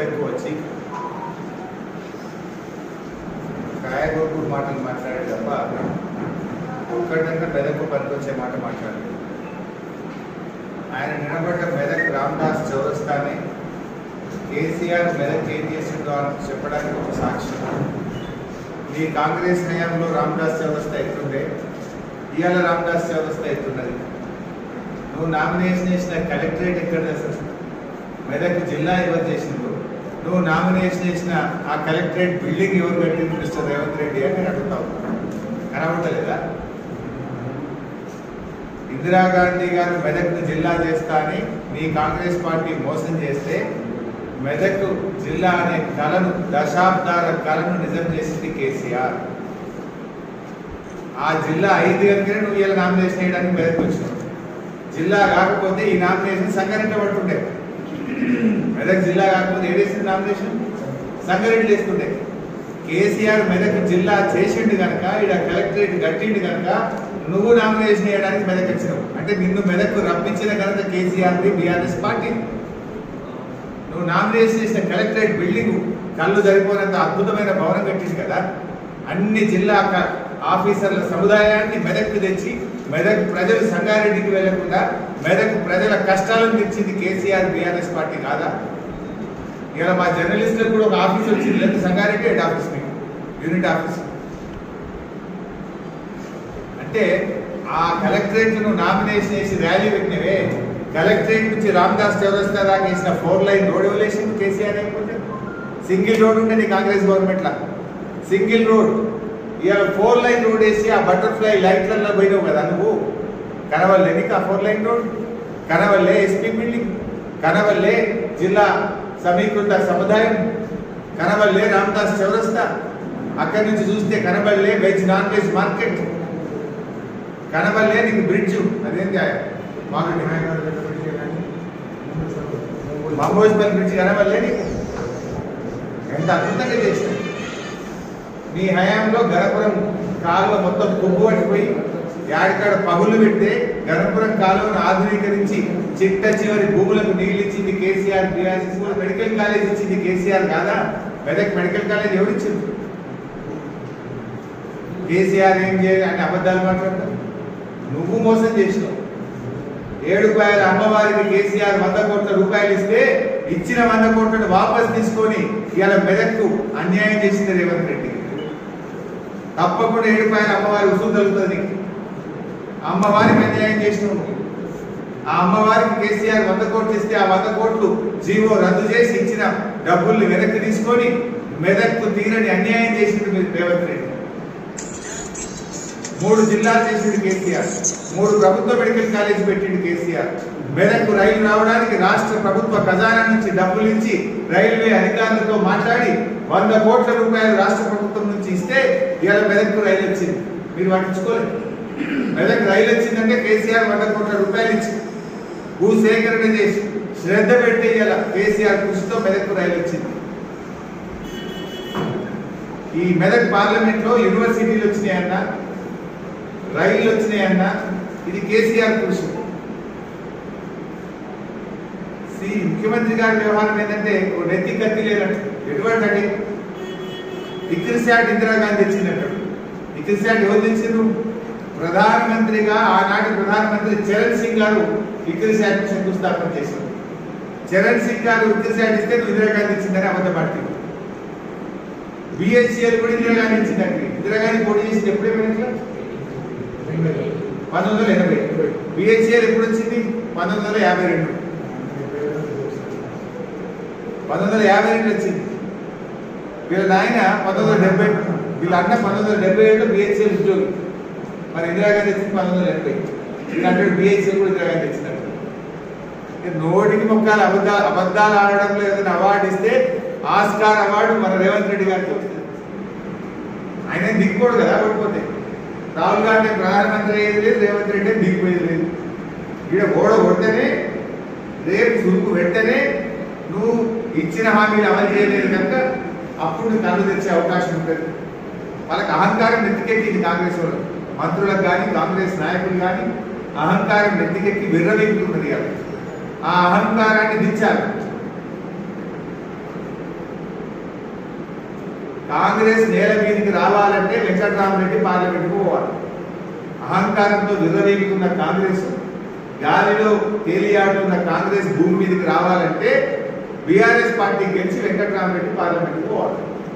మెదక్కు వచ్చి కాయగూరు మాటలు మాట్లాడే తప్ప ఒక్కటంటే మెదక్కు పనికొచ్చే మాట మాట్లాడలేదు ఆయన నిలబడ్డ మెదక్ రామ్దాస్ చౌరస్తాని కేసీఆర్ మెదక్ ఏం చేసిందో అని చెప్పడానికి ఒక సాక్ష్యం ఈ కాంగ్రెస్ హయాంలో రామ్దాస్ చౌరస్తా ఎత్తుండే ఇవాళ రామ్దాస్ చౌరస్తా ఎత్తున్నది నువ్వు నామినేషన్ చేసిన కలెక్టరేట్ ఎక్కడ అసలు మెదక్ జిల్లా ఎవరు చేసిండ్రు నువ్వు నామినేషన్ చేసిన ఆ కలెక్టరేట్ బిల్డింగ్ ఎవరు కట్టింది మిస్టర్ రేవంత్ రెడ్డి అని నేను అడుగుతావు కనబడలేదా ఇందిరాగాంధీ గారు మెదక్ను జిల్లా చేస్తా అని మీ కాంగ్రెస్ పార్టీ మోసం చేస్తే మెదక్ జిల్లా అనే కళను దశాబ్దాల కళను నిజం చేసింది కేసీఆర్ ఆ జిల్లా ఐదు కనుకనే నువ్వు ఇలా నామినేషన్ వేయడానికి మెదక్ వచ్చినావు జిల్లా కాకపోతే ఈ నామినేషన్ సంగారెడ్డి పట్టుండే మెదక్ జిల్లా కాకపోతే ఏడేసింది నామినేషన్ సంగారెడ్డి వేస్తుండే కేసీఆర్ మెదక్ జిల్లా చేసిండు కనుక ఇక్కడ కలెక్టరేట్ కట్టిండు కనుక నువ్వు నామినేషన్ వేయడానికి మెదక్ వచ్చినావు అంటే నిన్ను మెదక్ రప్పించిన కనుక కేసీఆర్ది బీఆర్ఎస్ పార్టీ నువ్వు నామినేషన్ చేసిన కలెక్టరేట్ బిల్డింగ్ కళ్ళు సరిపోయినంత అద్భుతమైన భవనం కట్టింది కదా అన్ని జిల్లా క- ఆఫీసర్ల సముదాయాన్ని మెదక్కు తెచ్చి మెదక్ ప్రజలు సంగారెడ్డికి వెళ్లకుండా మెదక్ ప్రజల కష్టాలను తెచ్చింది కేసీఆర్ బీఆర్ఎస్ పార్టీ కాదా ఇలా మా జర్నలిస్టులకు కూడా ఒక ఆఫీస్ వచ్చింది లేదా సంగారెడ్డి హెడ్ ఆఫీస్ మీకు యూనిట్ ఆఫీస్ అంటే ఆ కలెక్టరేట్ ను నామినేషన్ చేసి ర్యాలీ పెట్టినవే కలెక్టరేట్ నుంచి రామదాస్ చౌరస్తా దాకా వేసిన ఫోర్ లైన్ రోడ్ ఇవ్వలేసింది కేసీఆర్ అయిపోతే సింగిల్ రోడ్ ఉండేది కాంగ్రెస్ గవర్నమెంట్ లా సింగిల్ రోడ్ ఇవాళ ఫోర్ లైన్ రోడ్ వేసి ఆ బటర్ఫ్లై లైట్లలో పోయినావు కదా నువ్వు కనవల్లే నీకు ఆ ఫోర్ లైన్ రోడ్ కనవల్లే ఎస్పీ బిల్డింగ్ కనవల్లే జిల్లా సమీకృత సముదాయం కనవల్లే రామదాస్ చౌరస్తా అక్కడి నుంచి చూస్తే కనబడలే వెజ్ నాన్ వెజ్ మార్కెట్ కనబడలే నీకు బ్రిడ్జ్ అదేంటి మామూలు మహబూజ్పల్లి బ్రిడ్జ్ కనబడలే నీకు ఎంత అద్భుతంగా చేసిన నీ హయాంలో గణపురం కాలువ మొత్తం కొవ్వు పట్టిపోయి యాడికాడ పగులు పెడితే గణపురం కాలువను ఆధునీకరించి చిట్ట చివరి భూములకు నీళ్ళు ఇచ్చింది కేసీఆర్ బీఆర్ఎస్ మెడికల్ కాలేజ్ ఇచ్చింది కేసీఆర్ కాదా మెదక్ మెడికల్ కాలేజ్ ఎవరు ఇచ్చింది కేసీఆర్ ఏం చేయాలి అని అబద్ధాలు మాట్లాడతావు నువ్వు మోసం చేసినావు ఏడుపాయల అమ్మవారికి కేసీఆర్ వంద కోట్ల రూపాయలు ఇస్తే ఇచ్చిన వంద కోట్లను వాపస్ తీసుకొని ఇవాళ మెదక్కు అన్యాయం చేసింది రేవంత్ రెడ్డి తప్పకుండా ఏడుపాయల అమ్మవారి ఉసులు తగ్గుతుంది నీకు అమ్మవారికి అన్యాయం చేసినావు నువ్వు. ఆ అమ్మవారికి కేసీఆర్ వంద కోట్లు ఇస్తే ఆ వంద కోట్లు జీవో రద్దు చేసి ఇచ్చిన డబ్బుల్ని వెనక్కి తీసుకొని మెదక్కు తీరని అన్యాయం చేసింది మీరు రేవంత్ రెడ్డి మూడు జిల్లాలు చేసిండు కేసీఆర్ మూడు ప్రభుత్వ మెడికల్ కాలేజ్ పెట్టిండు కేసీఆర్ మెదక్కు రైలు రావడానికి రాష్ట్ర ప్రభుత్వ ఖజానా నుంచి డబ్బులు ఇచ్చి రైల్వే అధికారులతో మాట్లాడి వంద కోట్ల రూపాయలు రాష్ట్ర ప్రభుత్వం నుంచి ఇస్తే ఇవాళ మెదక్కు రైలు వచ్చింది మీరు పట్టించుకోలేదు మెదక్ రైలు వచ్చిందంటే కేసీఆర్ వంద కోట్ల రూపాయలు ఇచ్చి భూసేకరణ చేసి శ్రద్ధ పెట్టి ఇవాళ కేసీఆర్ కృషితో మెదక్కు రైలు వచ్చింది ఈ మెదక్ పార్లమెంట్ లో యూనివర్సిటీలు వచ్చినాయన్నా రైళ్లు వచ్చినాయన్నా ఇది కేసీఆర్ కృషి సి ముఖ్యమంత్రి గారి వ్యవహారం ఏంటంటే ఓ నెత్తి కత్తి లేనట్టు ఎటువంటి అంటే ఇక్రిసాట్ ఇందిరాగాంధీ తెచ్చినట్టు ఇక్రిసాట్ ఎవరు తెచ్చిండ్రు ప్రధానమంత్రిగా ఆనాటి ప్రధానమంత్రి చరణ్ సింగ్ గారు ఇక్రిసాట్ శంకుస్థాపన చేశారు చరణ్ సింగ్ గారు ఇక్రిసాట్ ఇస్తే నువ్వు ఇందిరాగాంధీ ఇచ్చిందని అబద్ధపడుతుంది బిహెచ్ఎల్ కూడా ఇందిరాగాంధీ ఇచ్చిందండి ఇందిరాగాంధీ పోటీ చేసింది ఎప్పుడే పోయినట్లు పంతొమ్మిది వందల ఎనభై బిహెచ్ఎల్ ఎప్పుడు వచ్చింది పంతొమ్మిది వందల యాభై రెండు పంతొమ్మిది వందల యాభై రెండు వచ్చింది వీళ్ళ నాయన పంతొమ్మిది వందల డెబ్బై వీళ్ళ అన్న పంతొమ్మిది వందల డెబ్బై ఏడులో బిహెచ్ఎల్ ఉద్యోగి మరి ఇందిరాగాంధీ వచ్చింది పంతొమ్మిది వందల ఎనభై వీళ్ళు అంటే బిహెచ్ఎల్ కూడా ఇందిరాగాంధీ ఇచ్చినట్టు ఇక నోటికి మొక్కలు అబద్ధాలు అబద్ధాలు ఆడడంలో ఏదైనా అవార్డు ఇస్తే ఆస్కార్ అవార్డు మన రేవంత్ రెడ్డి గారికి వస్తుంది ఆయన దిక్కుపోడు కదా ఓడిపోతే రాహుల్ గాంధీ ప్రధానమంత్రి అయ్యేది లేదు రేవంత్ రెడ్డి దిగిపోయేది లేదు ఈడ ఓడ కొడితేనే రేపు చురుకు పెడితేనే నువ్వు ఇచ్చిన హామీలు అమలు చేయలేదు కనుక అప్పుడు నువ్వు కళ్ళు తెచ్చే అవకాశం ఉంటుంది వాళ్ళకి అహంకారం నెత్తికెక్కింది కాంగ్రెస్ వాళ్ళు మంత్రులకు కానీ కాంగ్రెస్ నాయకులు కానీ అహంకారం నెత్తికెక్కి విర్రవీగుతున్నది కాబట్టి ఆ అహంకారాన్ని దించాలి కాంగ్రెస్ నేల మీదకి రావాలంటే వెంకట్రామరెడ్డి పార్లమెంట్కి పోవాలి అహంకారంతో విర్రవీగుతున్న కాంగ్రెస్ గాలిలో తేలియాడుతున్న కాంగ్రెస్ భూమి మీదకి రావాలంటే బీఆర్ఎస్ పార్టీ గెలిచి వెంకట్రామరెడ్డి పార్లమెంట్కి పోవాలి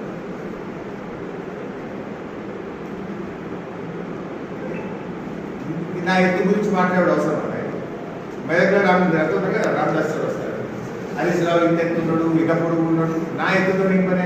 నా ఎత్తు గురించి మాట్లాడే అవసరం ఉన్నాయి మెదక్లో రామ్ అర్థం కదా రామదాస్ గారు వస్తారు హరీష్ రావు ఇంత ఎత్తున్నాడు ఇక పొడుగు ఉన్నాడు నా ఎత్తుతో నీకు పనే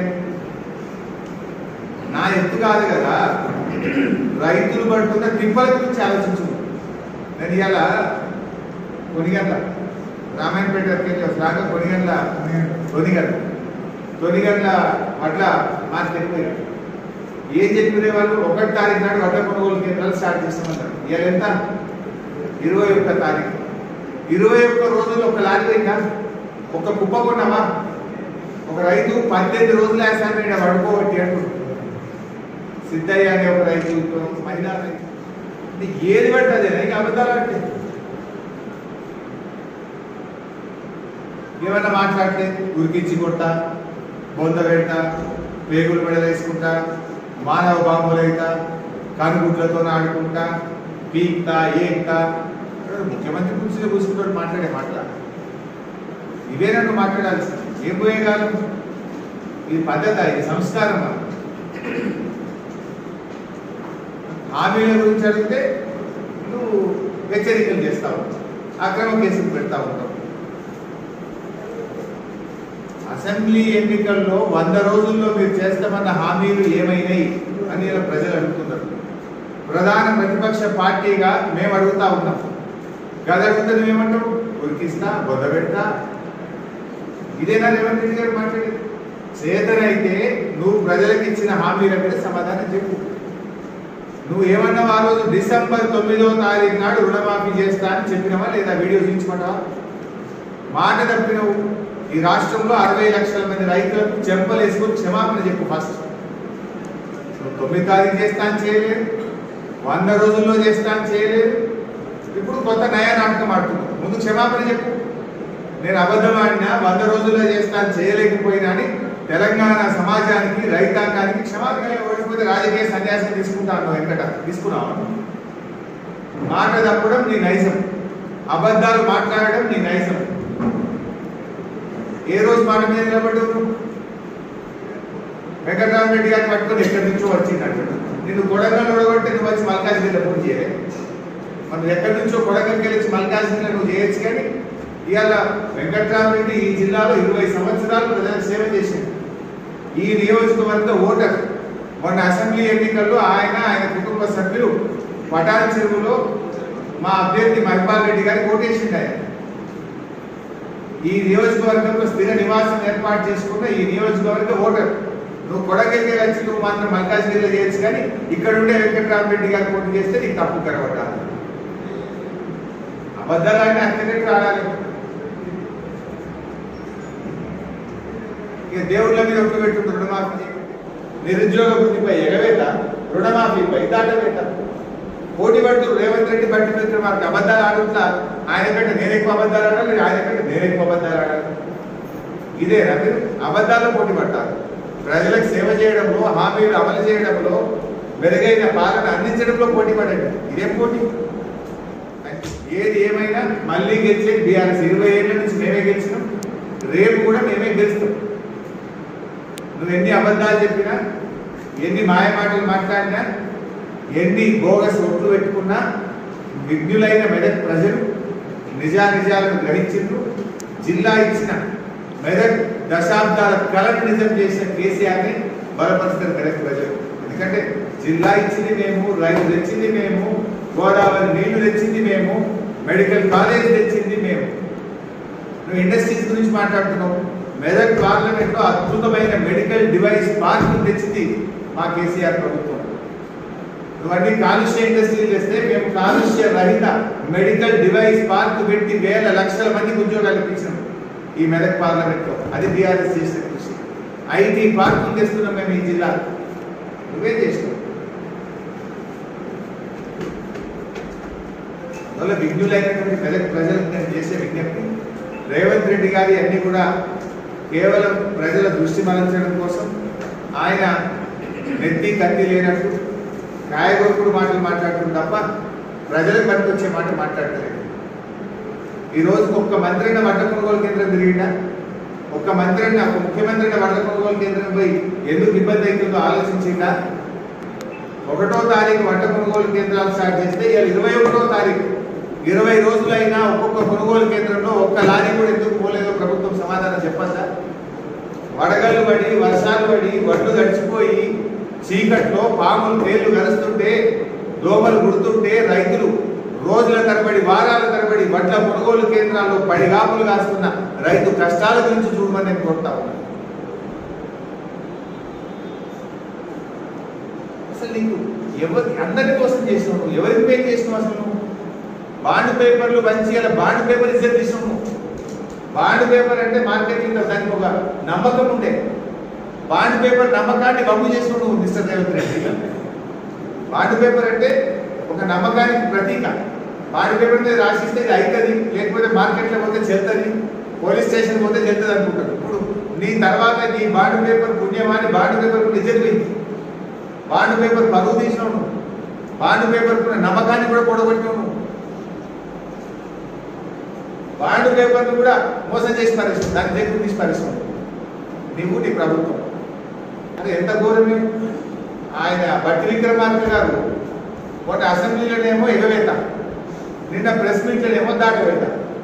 నా ఎత్తు కాదు కదా రైతులు పడుతున్న తిప్పల గురించి ఆలోచించు నేను ఇవాళ కొనిగండ్ల రామాయణపేట రాక కొనిగండ్ల కొనిగండ్ల కొనిగండ్ల వడ్ల మార్కెట్ పోయాడు ఏం చెప్పిన వాళ్ళు ఒకటి తారీఖు నాడు వడ్ల కొనుగోలు కేంద్రాలు స్టార్ట్ చేస్తామన్నారు ఇవాళ ఎంత ఇరవై ఒక్క తారీఖు ఇరవై ఒక్క రోజుల్లో ఒక లారీ పోయిందా ఒక కుప్ప కొన్నావా ఒక రైతు పద్దెనిమిది రోజులు వేసాను ఇక్కడ పడుకోబట్టి అంటు సిద్ధయ్య అనే ఒక రైతు మహిళా రైతు ఇది ఏది పట్టదే ఇంకా అబద్ధాలు అంటే ఏమన్నా మాట్లాడితే ఉరికించి కొట్టా బొంద పెడతా పేగులు మెడలేసుకుంటా మానవ బాంబులు అయితా కనుగుడ్లతో ఆడుకుంటా పీక్తా ఏక్తా ముఖ్యమంత్రి గురించి కూర్చుంటాడు మాట్లాడే మాటల ఇవే నన్ను మాట్లాడాల్సి ఏం పోయే కాలం ఇది పద్ధత ఇది సంస్కారం హామీల గురించి అడిగితే నువ్వు హెచ్చరికలు చేస్తా ఉంటావు అక్రమ కేసులు పెడతా ఉంటావు అసెంబ్లీ ఎన్నికల్లో వంద రోజుల్లో మీరు చేస్తామన్న హామీలు ఏమైనాయి అని ఇలా ప్రజలు అడుగుతున్నారు ప్రధాన ప్రతిపక్ష పార్టీగా మేము అడుగుతా ఉన్నాం గది అడిగితే నువ్వేమంటావు ఉరికిస్తా బొద్ద పెడతా ఇదేనా రేవంత్ రెడ్డి గారు మాట్లాడేది చేతనైతే నువ్వు ప్రజలకు ఇచ్చిన హామీల మీద సమాధానం చెప్పు నువ్వు ఏమన్నావు ఆ రోజు డిసెంబర్ తొమ్మిదో తారీఖు నాడు రుణమాఫీ చేస్తా అని చెప్పినావా లేదా వీడియో చూపించమంటావా మాట తప్పినవు ఈ రాష్ట్రంలో అరవై లక్షల మంది రైతులకు చెంపలు వేసుకొని క్షమాపణ చెప్పు ఫస్ట్ నువ్వు తొమ్మిది తారీఖు చేస్తా అని చేయలేదు వంద రోజుల్లో చేస్తా అని చేయలేదు ఇప్పుడు కొత్త నయా నాటకం ఆడుతున్నావు ముందు క్షమాపణ చెప్పు నేను అబద్ధం ఆడినా వంద రోజుల్లో చేస్తా అని చేయలేకపోయినా అని తెలంగాణ సమాజానికి రైతాంగానికి క్షమాపణ ఓడిపోతే రాజకీయ సన్యాసం తీసుకుంటాను వెంకట తీసుకున్నావా మాట తప్పడం నీ నైజం అబద్ధాలు మాట్లాడడం నీ నైజం ఏ రోజు మాట మీద నిలబడ్డావు నువ్వు? వెంకటరామరెడ్డి గారిని పట్టుకొని ఎక్కడి నుంచో వచ్చింది అంటాడు నిన్ను కొడంగల్ ఒడగొట్టి నువ్వు వచ్చి మల్కాజ్ జిల్లా పూర్తి చేయలే మనం ఎక్కడి నుంచో కొడంగల్కి వెళ్ళి మల్కాజ్ జిల్లా నువ్వు చేయొచ్చు కానీ ఇవాళ వెంకట్రామరెడ్డి ఈ జిల్లాలో ఇరవై సంవత్సరాలు ప్రజలకు సేవ చేసింది ఈ నియోజకవర్గ ఓటర్ మొన్న అసెంబ్లీ ఎన్నికల్లో ఆయన ఆయన కుటుంబ సభ్యులు పటాల చెరువులో మా అభ్యర్థి మహిపాల్ రెడ్డి గారికి ఓటేసింది ఆయన ఈ నియోజకవర్గంలో స్థిర నివాసం ఏర్పాటు చేసుకున్న ఈ నియోజకవర్గ ఓటర్ నువ్వు కొడగలిగే వచ్చి నువ్వు మాత్రం మల్కాజ్గిరిలో చేయొచ్చు కానీ ఇక్కడ ఉండే వెంకటరామరెడ్డి గారు పోటీ చేస్తే నీకు తప్పు కనబడ్డాలి అబద్ధాలు ఆయన అక్కడికి రావాలి ఇక దేవుళ్ళ మీద ఒట్టు పెట్టుండు రుణమాఫీ నిరుద్యోగ వృద్ధిపై ఎగవేత రుణమాఫీపై దాటవేత పోటీ పడుతూ రేవంత్ రెడ్డి బట్టి పెట్టిన మనకి అబద్ధాలు ఆడుతున్నా ఆయన కంటే నేను ఎక్కువ అబద్ధాలు ఆడాలి ఆయన కంటే నేను ఎక్కువ అబద్ధాలు ఆడాలి ఇదేనా మీరు అబద్ధాల్లో పోటీ పట్టాలి ప్రజలకు సేవ చేయడంలో హామీలు అమలు చేయడంలో మెరుగైన పాలన అందించడంలో పోటీ పడండి ఇదేం పోటీ ఏది ఏమైనా మళ్ళీ గెలిచేది బీఆర్ఎస్ ఇరవై ఏళ్ళ నుంచి మేమే గెలిచినాం రేపు కూడా మేమే గెలుస్తాం నువ్వు ఎన్ని అబద్ధాలు చెప్పినా ఎన్ని మాయ మాటలు మాట్లాడినా ఎన్ని బోగస్ ఒట్లు పెట్టుకున్నా విజ్ఞులైన మెదక్ ప్రజలు నిజానిజాలను గ్రహించిండ్రు జిల్లా ఇచ్చిన మెదక్ దశాబ్దాల కళను నిజం చేసిన కేసీఆర్ని బలపరుస్తారు మెదక్ ప్రజలు ఎందుకంటే జిల్లా ఇచ్చింది మేము రైతు తెచ్చింది మేము గోదావరి నీళ్లు తెచ్చింది మేము మెడికల్ కాలేజ్ తెచ్చింది మేము నువ్వు ఇండస్ట్రీస్ గురించి మాట్లాడుతున్నావు మెదక్ పార్లమెంట్ లో అద్భుతమైన మెడికల్ డివైస్ పార్క్ తెచ్చింది మా కేసీఆర్ ప్రభుత్వం నువ్వన్నీ కాలుష్య ఇండస్ట్రీలు తెస్తే మేము కాలుష్య రహిత మెడికల్ డివైస్ పార్క్ పెట్టి వేల లక్షల మందికి ఉద్యోగాలు ఇప్పించాం ఈ మెదక్ పార్లమెంట్ లో అది బీఆర్ఎస్ చేసిన కృషి ఐటీ పార్కులు తెస్తున్నాం మేము ఈ జిల్లా నువ్వే చేసినావు అందువల్ల విఘ్నులైనటువంటి మెదక్ ప్రజలకు నేను చేసే విజ్ఞప్తి రేవంత్ రెడ్డి గారి అన్ని కూడా కేవలం ప్రజల దృష్టి మరల్చడం కోసం ఆయన నెత్తి కత్తి లేనట్టు కాయగొరుకుడు మాటలు మాట్లాడుతుంది తప్ప ప్రజలకు పనికొచ్చే మాట మాట్లాడలేదు ఈ రోజుకి ఒక్క మంత్రిని వడ్ల కొనుగోలు కేంద్రం తిరిగినా ఒక్క మంత్రిని ఒక ముఖ్యమంత్రిని వడ్ల కొనుగోలు కేంద్రం పోయి ఎందుకు ఇబ్బంది అవుతుందో ఆలోచించిందా ఒకటో తారీఖు వడ్ల కొనుగోలు కేంద్రాలు స్టార్ట్ చేస్తే ఇవాళ ఇరవై ఒకటో తారీఖు ఇరవై రోజులైనా ఒక్కొక్క కొనుగోలు కేంద్రంలో ఒక్క లారీ కూడా ఎందుకు పోలేదో ప్రభుత్వం సమాధానం చెప్పద్దా వడగళ్ళు పడి వర్షాలు పడి వడ్లు తడిచిపోయి చీకట్లో పాములు తేళ్లు కలుస్తుంటే దోమలు గుడుతుంటే రైతులు రోజుల తరబడి వారాల తరబడి వడ్ల కొనుగోలు కేంద్రాల్లో పడిగాపులు కాస్తున్న రైతు కష్టాల గురించి చూడమని నేను కోరుతా ఉన్నాను అసలు నీకు ఎవరి అందరి కోసం చేసినావు నువ్వు ఎవరికి పే చేసినావు అసలు నువ్వు బాండ్ పేపర్లు మంచి అలా బాండ్ పేపర్ ఇజ్జత్ తీసినావు నువ్వు బాండ్ పేపర్ అంటే మార్కెటింగ్ దానికి ఒక నమ్మకం ఉండే బాండ్ పేపర్ నమ్మకాన్ని వమ్ము చేసినావు నువ్వు mister Revanth Reddy bond paper అంటే ఒక నమ్మకానికి ప్రతీక బాండ్ పేపర్ మీద రాసిస్తే ఇది అవుతుంది లేకపోతే మార్కెట్లో పోతే చెల్తుంది పోలీస్ స్టేషన్ పోతే చెల్తుంది అనుకుంటారు ఇప్పుడు నీ తర్వాత నీ బాండ్ పేపర్ పుణ్యమాని బాండ్ పేపర్ నిజం పోయింది బాండ్ పేపర్ పరువు తీసినావు నువ్వు బాండ్ పేపర్ కూడా నమ్మకాన్ని కూడా పొడగొట్టినావు నువ్వు బాండ్ పేపర్ని కూడా మోసం చేసి పరిస్థితి దాని దగ్గర తీసి పరిస్థితి నీవు నీ ప్రభుత్వం అది ఎంత ఘోరమే ఆయన బట్టి విక్రమార్క గారు ఒకటి అసెంబ్లీలోనేమో ఎగవేత నిన్న ప్రెస్ మీట్లోనేమో దాటవేత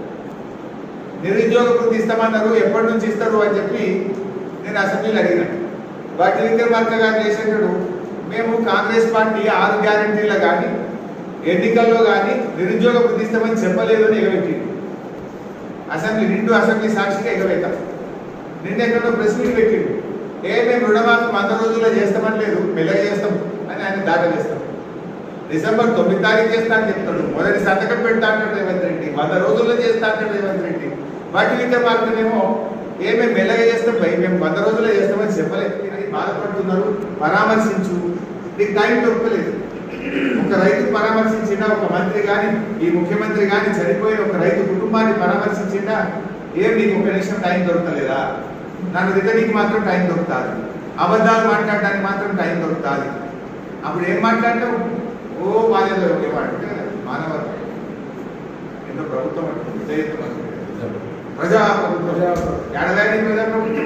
నిరుద్యోగ వృత్తి ఇస్తామన్నారు ఎప్పటి నుంచి ఇస్తారు అని చెప్పి నేను అసెంబ్లీలో అడిగిన బట్టి విక్రమార్క గారు చేసేటప్పుడు మేము కాంగ్రెస్ పార్టీ ఆరు గ్యారంటీలో కానీ ఎన్నికల్లో కానీ నిరుద్యోగ వృత్తి ఇస్తామని చెప్పలేదు అని ఎగబెట్టి అసెంబ్లీ నిండు అసెంబ్లీ సాక్షిగా ఎగవేతాం నిన్న ఎక్కడో ప్రెస్ మీట్ పెట్టిండు ఏ మేము రుణమాఫీ వంద రోజుల్లో చేస్తామని లేదు మెల్లగా చేస్తాం అని ఆయన దాట వేస్తాం డిసెంబర్ తొమ్మిది తారీఖు చేస్తా అని చెప్తాడు మొదటి సంతకం పెడతా అంటాడు రేవంత్ రెడ్డి వంద రోజుల్లో చేస్తా అంటాడు రేవంత్ రెడ్డి వాటి విక్రమార్కనేమో ఏ మేము మెల్లగా చేస్తాం భయ్ మేము వంద రోజుల్లో చేస్తామని చెప్పలేదు అని బాధపడుతున్నారు పరామర్శించు నీకు టైం దొరకలేదు ఒక రైతు పరామర్శించినా ఒక మంత్రి కానీ ఈ ముఖ్యమంత్రి కానీ చనిపోయిన ఒక రైతు కుటుంబాన్ని పరామర్శించినా ఏం నీకు ఒక నిమిషం టైం దొరకలేదా నన్ను దగ్గర నీకు మాత్రం టైం దొరుకుతుంది అబద్ధాలు మాట్లాడడానికి మాత్రం టైం దొరుకుతుంది అప్పుడు ఏం మాట్లాడతావు ఓ బాధ్యత ఒకేవాడంటే మానవత్వం ఎన్నో ప్రభుత్వం అంటే విధేయత్వం అంటే ప్రజా ప్రభుత్వం ఏడదాని ప్రజా ప్రభుత్వం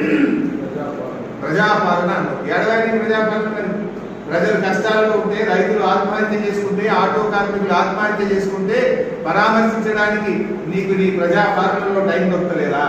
ప్రజాపాలన అన్నావు ఏడదాని ప్రజాపాలన మరి ప్రజలు కష్టాల్లో ఉంటే రైతులు ఆత్మహత్య చేసుకుంటే ఆటో కార్మికులు ఆత్మహత్య చేసుకుంటే పరామర్శించడానికి నీకు నీ ప్రజాపాలనలో టైం దొరకలేదా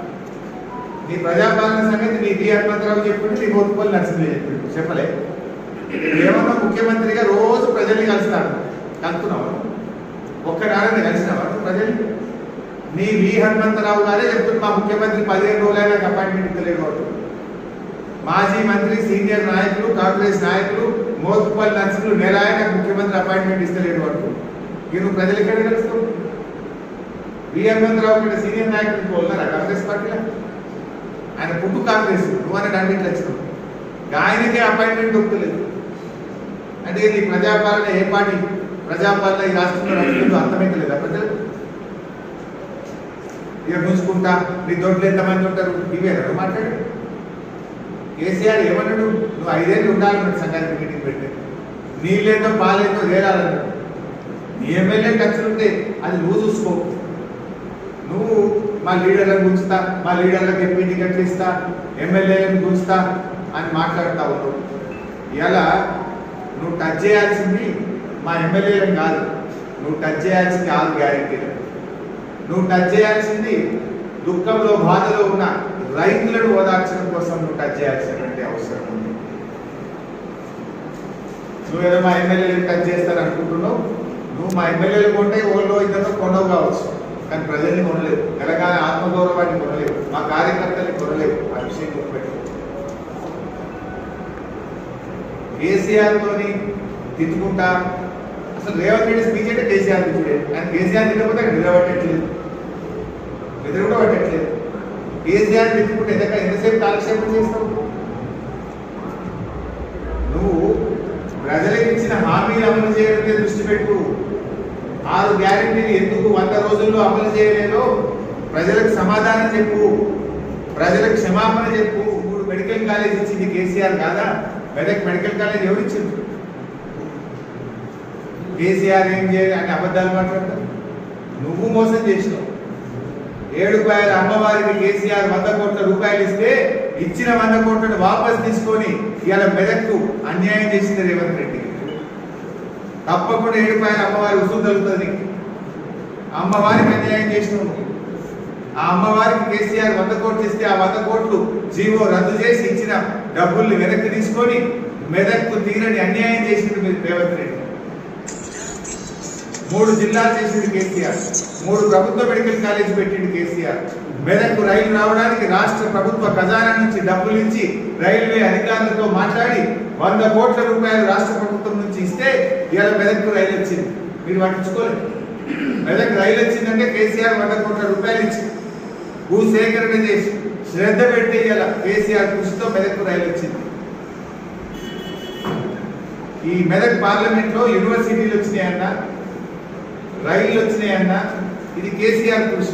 నీ ప్రజాపాలన సంగతి నీ డి హనుమంతరావు చెప్పిండు నీ గోతుపల్లి నరసింహ చెప్పిండు చెప్పలే ఏమన్నా ముఖ్యమంత్రిగా రోజు ప్రజల్ని కలుస్తాడు కలుతున్నావు ఒక్కడాడని కలిసినావా నువ్వు ప్రజల్ని నీ వి హనుమంతరావు గారే చెప్తుంది మా ముఖ్యమంత్రి పదిహేను రోజులైనా అపాయింట్మెంట్ ఇస్తలేడు అంటూ మాజీ మంత్రి సీనియర్ నాయకులు కాంగ్రెస్ నాయకులు మోతుపల్లి నర్సులు నెలాయన ముఖ్యమంత్రి అపాయింట్మెంట్ ఇస్తలేడు అంటూ ఇక నువ్వు ప్రజలు ఎక్కడ కలుస్తావు వి హనుమంతరావు కంటే సీనియర్ నాయకులు ఉన్నారా కాంగ్రెస్ పార్టీలో ఆయన పుట్టు కాంగ్రెస్ నువ్వు అని అన్నింటి వచ్చినావు ఆయనకే అపాయింట్మెంట్ దొరుకుతలేదు అంటే ఇది ప్రజాపాలన ఏ పార్టీ ప్రజాపాలన ఈ రాష్ట్రంలో నడుస్తుందో అర్థమైతలేదా ప్రజలు ఇక గుంజుకుంటా నీ దొడ్లు ఎంతమంది ఉంటారు ఇవేనా మాట్లాడు కేసీఆర్ ఏమన్నాడు నువ్వు ఐదేళ్ళు ఉండాలన్నాడు సంఘానికి మీటింగ్ పెట్టి నీళ్ళేందో పాలేందో తేలాలన్నాడు నీ ఎమ్మెల్యే ఖర్చులు ఉంటే అది నువ్వు చూసుకో నువ్వు మా లీడర్లను గుంచుతా మా లీడర్లకు ఎంపీ టికెట్లు ఇస్తా ఎమ్మెల్యేలను గుంచుతా అని మాట్లాడుతా ఉన్నావు ఇలా నువ్వు టచ్ చేయాల్సింది మా ఎమ్మెల్యేలను కాదు నువ్వు టచ్ చేయాల్సింది ఆరు గ్యారెంటీలు నువ్వు టచ్ చేయాల్సింది దుఃఖంలో బాధలో ఉన్న రైతులను ఓదార్చడం కోసం నువ్వు టచ్ చేయాల్సినటువంటి అవసరం ఉంది నువ్వేదో మా ఎమ్మెల్యేలు టచ్ చేస్తాను అనుకుంటున్నావు నువ్వు మా ఎమ్మెల్యేలు కొంటే ఓళ్ళో ఇద్దరు కొనవు కావచ్చు కానీ ప్రజల్ని కొనలేవు తెలంగాణ ఆత్మగౌరవాన్ని కొనలేవు మా కార్యకర్తల్ని కొనలేవు ఆ విషయం గుర్తుపెట్టు కేసీఆర్ తోని తిట్టుకుంటా అసలు రేవంత్ రెడ్డి స్పీచ్ అంటే కేసీఆర్ తిట్టుడే ఆయన కేసీఆర్ తిట్టకపోతే అక్కడ నిలబట్టట్లేదు నిద్ర కూడా పట్టట్లేదు కేసీఆర్ తిట్టుకుంటే ఎంత ఎంతసేపు కాలక్షేపం చేస్తావు నువ్వు ప్రజలకు ఇచ్చిన హామీలు అమలు చేయడం మీద దృష్టి పెట్టు ఆరు గ్యారెంటీలు ఎందుకు వంద రోజుల్లో అమలు చేయలేదో ప్రజలకు సమాధానం చెప్పు ప్రజలకు క్షమాపణ చెప్పు మూడు మెడికల్ కాలేజ్ ఇచ్చింది కేసీఆర్ కాదా మెదక్ మెడికల్ కాలేజ్ ఎవరు ఇచ్చింది కేసీఆర్ ఏం చేయాలి అని అబద్ధాలు మాట్లాడతారు నువ్వు మోసం చేసినావు ఏడుపాయల అమ్మవారికి కేసీఆర్ వంద కోట్ల రూపాయలు ఇస్తే ఇచ్చిన వంద కోట్లను వాపస్ తీసుకొని ఇవాళ మెదక్కు అన్యాయం చేసింది రేవంత్ రెడ్డి తప్పకుండా ఏడుపాయల అమ్మవారి ఉసులు తగ్గుతుంది నీకు. అమ్మవారికి అన్యాయం చేసినావు నువ్వు. ఆ అమ్మవారికి కేసీఆర్ వంద కోట్లు ఇస్తే ఆ వంద కోట్లు జీవో రద్దు చేసి ఇచ్చిన డబ్బుల్ని వెనక్కి తీసుకొని మెదక్కు తీరని అన్యాయం చేసింది మీరు రేవంత్ రెడ్డి మూడు జిల్లాలు చేసింది కేసీఆర్ మూడు ప్రభుత్వ మెడికల్ కాలేజ్ పెట్టింది కేసీఆర్ మెదక్కు రైలు రావడానికి రాష్ట్ర ప్రభుత్వ ఖజానా నుంచి డబ్బులు ఇచ్చి రైల్వే అధికారులతో మాట్లాడి వంద కోట్ల రూపాయలు రాష్ట్ర ప్రభుత్వం నుంచి ఇస్తే ఇవాళ మెదక్కు రైలు వచ్చింది మీరు పట్టించుకోలేదు మెదక్ రైలు వచ్చిందంటే కేసీఆర్ వంద కోట్ల రూపాయలు ఇచ్చి భూ సేకరణ చేసి శ్రద్ధ పెట్టి ఇలా కేసీఆర్ కృషితో మెదక్ రైలు వచ్చింది ఈ మెదక్ పార్లమెంట్ లో యూనివర్సిటీలు వచ్చినాయన్న రైళ్లు వచ్చినాయన్న ఇది కేసీఆర్ కృషి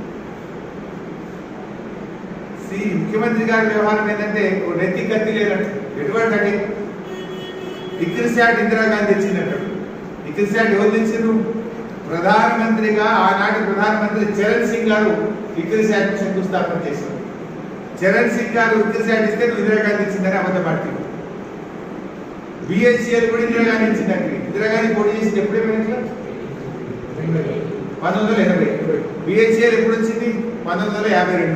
సి ముఖ్యమంత్రి గారి వ్యవహారం ఏంటంటే ఓ నెత్తి కత్తి లేనట్టు ఎటువంటి అంటే ఇక్రిసాట్ ఇందిరాగాంధీ తెచ్చినట్టు ఇక్రిసాట్ ఎవరు తెచ్చిండ్రు ప్రధానమంత్రిగా ఆనాటి ప్రధానమంత్రి చరణ్ సింగ్ గారు ఇక్రిసాట్ శంకుస్థాపన చేశారు చరణ్ సింగ్ గారు ఇక్రిసాట్ ఇస్తే నువ్వు ఇందిరాగాంధీ ఇచ్చిందని అబద్ధపడుతుంది బిహెచ్ఎల్ కూడా ఇందిరాగాంధీ ఇచ్చిందండి ఇందిరాగాంధీ పోటీ చేసింది ఎప్పుడే మనకి పంతొమ్మిది వందల ఎనభై బిహెచ్ఎల్ ఎప్పుడు వచ్చింది పంతొమ్మిది వందల యాభై రెండు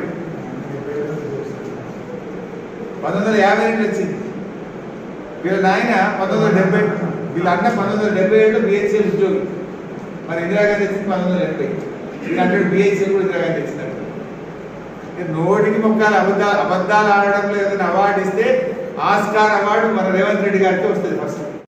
పంతొమ్మిది వందల యాభై రెండు వచ్చింది వీళ్ళ నాయన పంతొమ్మిది వందల డెబ్బై వీళ్ళ అన్న పంతొమ్మిది వందల డెబ్బై ఏడులో బిహెచ్ఎల్ ఉద్యోగి మరి ఇందిరాగాంధీ వచ్చింది పంతొమ్మిది వందల ఎనభై వీళ్ళు అంటే బిహెచ్ఎల్ కూడా ఇందిరాగాంధీ వచ్చిందంట ఇక నోటికి మొక్కలు అబద్ధాలు అబద్ధాలు ఆడడంలో ఏదైనా అవార్డు ఇస్తే ఆస్కార్ అవార్డు మన రేవంత్ రెడ్డి గారికి వస్తుంది ఫస్ట్